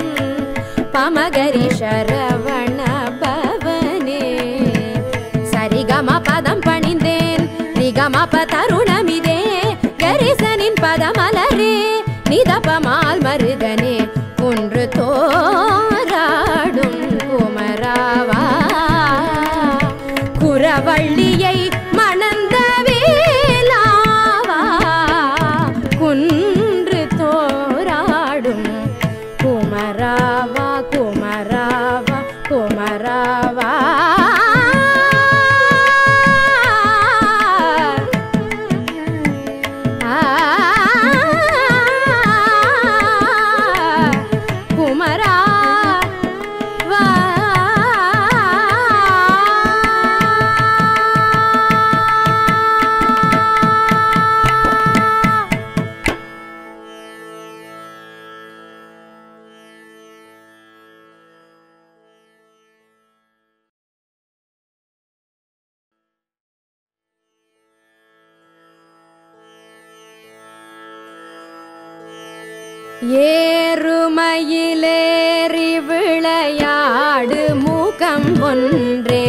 பமகரி சரவண பவனே சரிகம பதம் பணிந்தேன் நிகமப தருணமிதே கரிசனின் பதமலரே நிதபமால் மருகனே ஒன்று தோராடும் குமராவா குரவள்ளியை மணந்த வேலாவா குன் ஏறுமயிலேறி விளையாடு முகம் ஒன்றே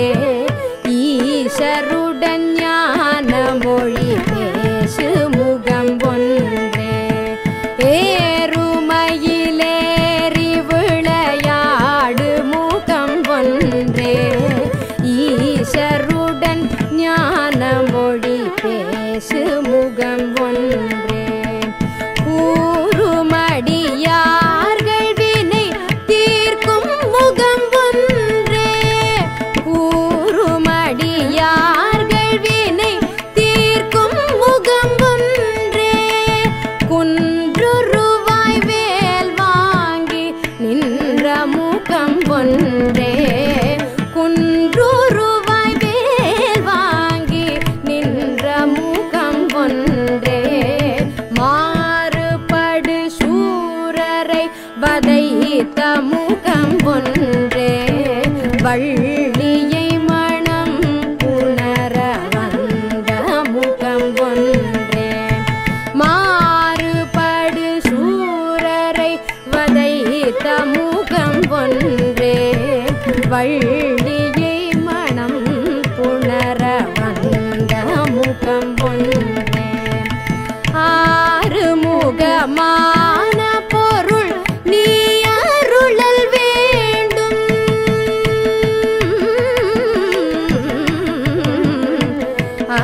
ஈசருடன் ஞான மொழி பேசு முகம் ஒன்றே ஏறுமயிலேறி விளையாடு முகம் ஒன்றே ஈசருடன் ஞான மொழி பேசு முகம் ஒன்றே கூறுமடியார்கள் வினை தீர்க்கும் முகம் ஒன்றே கூறுமடியார்கள் வினை தீர்க்கும் முகம் ஒன்றே குன்றுருவாய் வேல் வாங்கி நின்ற முகம் ஒன்றே குன்றுருவாய் வேல் வாங்கி நின்ற முகம் ஒன்றே மாறுபடு சூரரை வதைத்த முகம் ஒன்றே வள்ளியை மணம் புணர வந்த முகம் ஒன்றே மாறுபடு சூரரை வதைத்த முகம் ஒன்றே வள்ளியை மணம் புணர வந்த முகம் ஒன்றே ஆறுமுகமான பொருள் நீ அருளல் வேண்டும் ஆ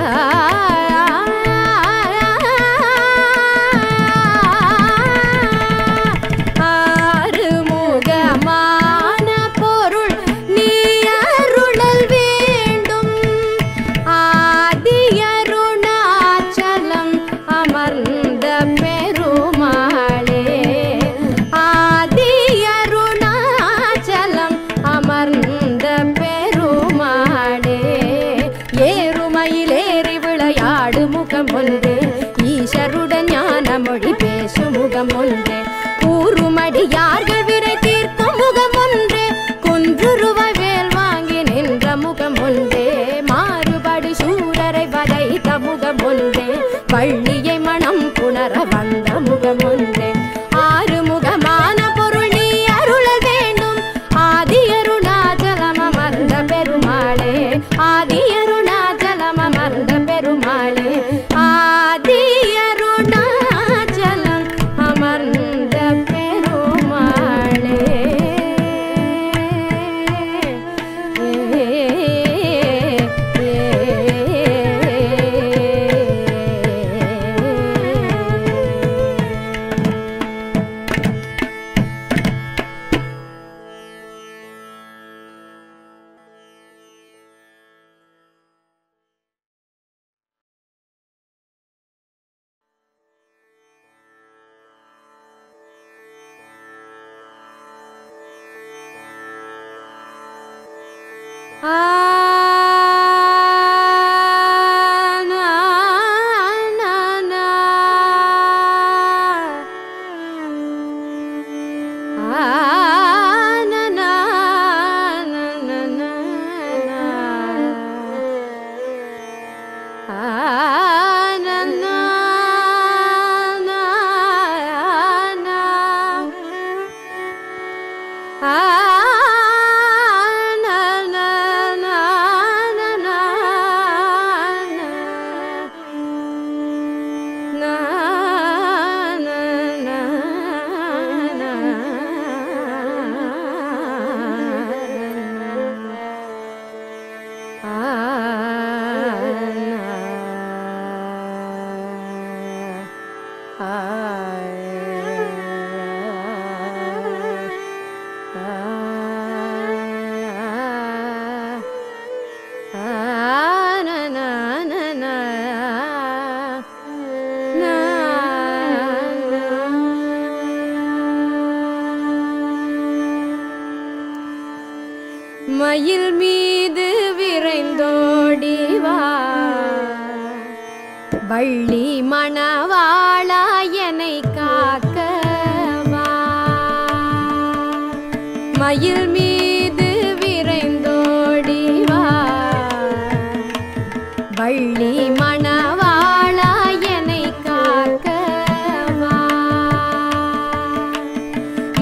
ஆறுமுகமான பொருள் நீ அருளல் வேண்டும் ஆதியருணாச்சலம் அமர்ந்த பெருமாளே ஆதியருணாச்சலம் அமர்ந்த பெருமாளே ஏறுமையிலேறி விளையாடு முகம் ஒன்று ஈஸ்வருடன் ஞான மொழி பேசும் முகம் ஒன்று கூறுமடியார்கள் விரை தீர்க்கும் முகம் ஒன்று குன்றுருவாய் வேல் வாங்கி நின்ற முகம் ஒன்றே மாறுபடு சூரரை வதைத்த முகம் ஒன்றே வள்ளியை மனம் புணர வந்த முகம் ஒன்றே ஆறு முகமான பொருள் நீ அருள வேண்டும் ஆதி அருணாச்சலம் அமர்ந்த பெருமாளே ஆதி அருணாச்சலம் அமர்ந்த பெருமாளே ஆதி அருணாச்சலம் அமர்ந்த பெருமாளே மயில் மீது விரைந்தோடி வா வள்ளி மணவாளா என்னை காக்க வா மயில் மீது விரைந்தோடி வா வள்ளி மணவாளா என்னை காக்க வா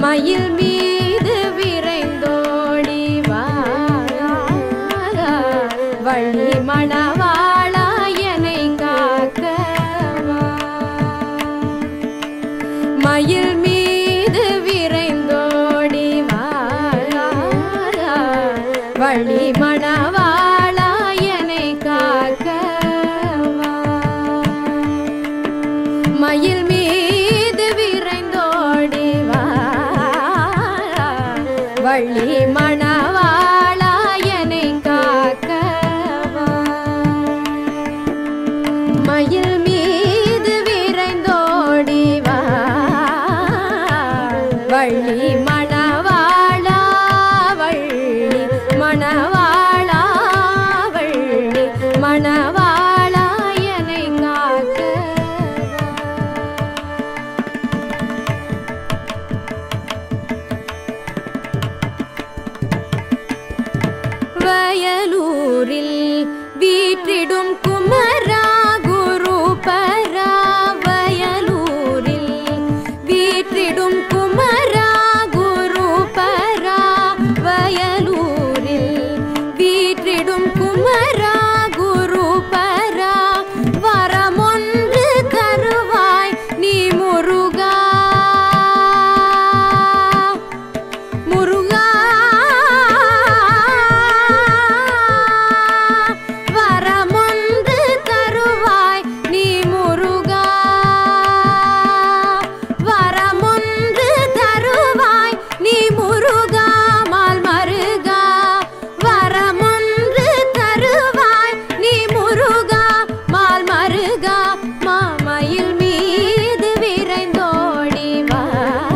மயில் மீது விரைந்தோடி வா வள்ளி மணவாளா என்னை காக்கவா மயில் மீது விரைந்தோடி வா வள்ளி மணவாளா என்னை காக்கவா மயில் மீது விரைந்தோடி வா வள்ளி மணவாளா என்னை காக்கவா மயில் மீது விரைந்தோடி வா வள்ளி மணவாளா வள்ளி மணவாளா வள்ளி மணவாளா என்னை காக்கவா வயலூரில் வீற்றிடும் குமரா குரு பரா வயலூரில் வீற்றிடும் குமரா குரு பரா வயலூரில் வீற்றிடும் குமரா குரு பரா வரமொன்று தருவாய் நீ முருகா முருகா வரமொன்று தருவாய் நீ முருகா வரமொன்று தருவாய் நீ முருகா மால் மருகா வரமொன்று தருவாய் நீ முருகா மால் மருகா மாமயில் மீது விரைந்தோடி வா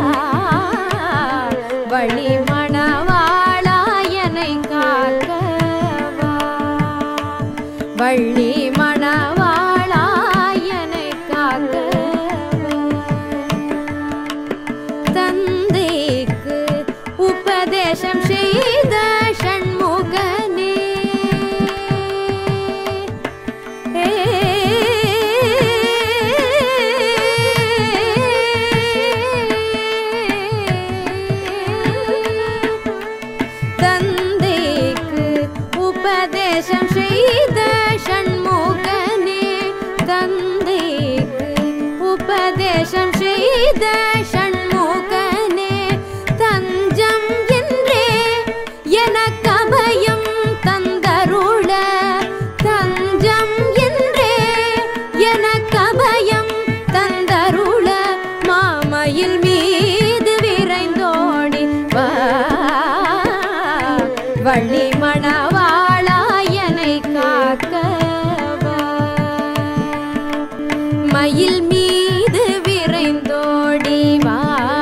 வழி மணவாளா என்னை காக்கவா வள்ளி மணவாளா என்னை காக்கவா தந்தைக்கு உபதேசம் செய்த ஷண்முகனே தந்தைக்கு உபதேசம் செய்த ஷண்முகனே தந்தைக்கு உபதேசம் செய்த ஷண்முகனே தஞ்சம் என்றே எனக்கு அபயம் தந்தருள தஞ்சம் என்றே எனக்கு அபயம் தந்தருள மாமயில் மீது விரைந்தோடி வா வள்ளி மணவாளா என்னை காக்கவா மயில் மீது விரைந்தோடி வா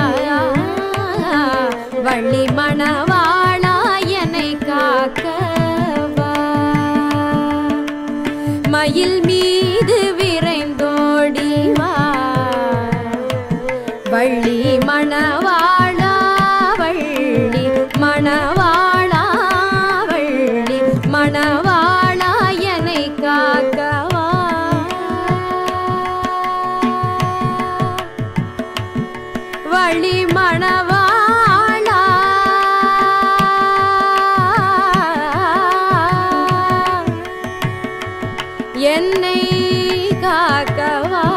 வள்ளி மணவாளா என்னை காக்கவா மயில் மீது விரைந்தோடி வா வள்ளி மணவாளா வள்ளி மணவாளா வள்ளி மணவாளா என்னை காக்கவா வள்ளி மணவாளா என்னை காக்கவா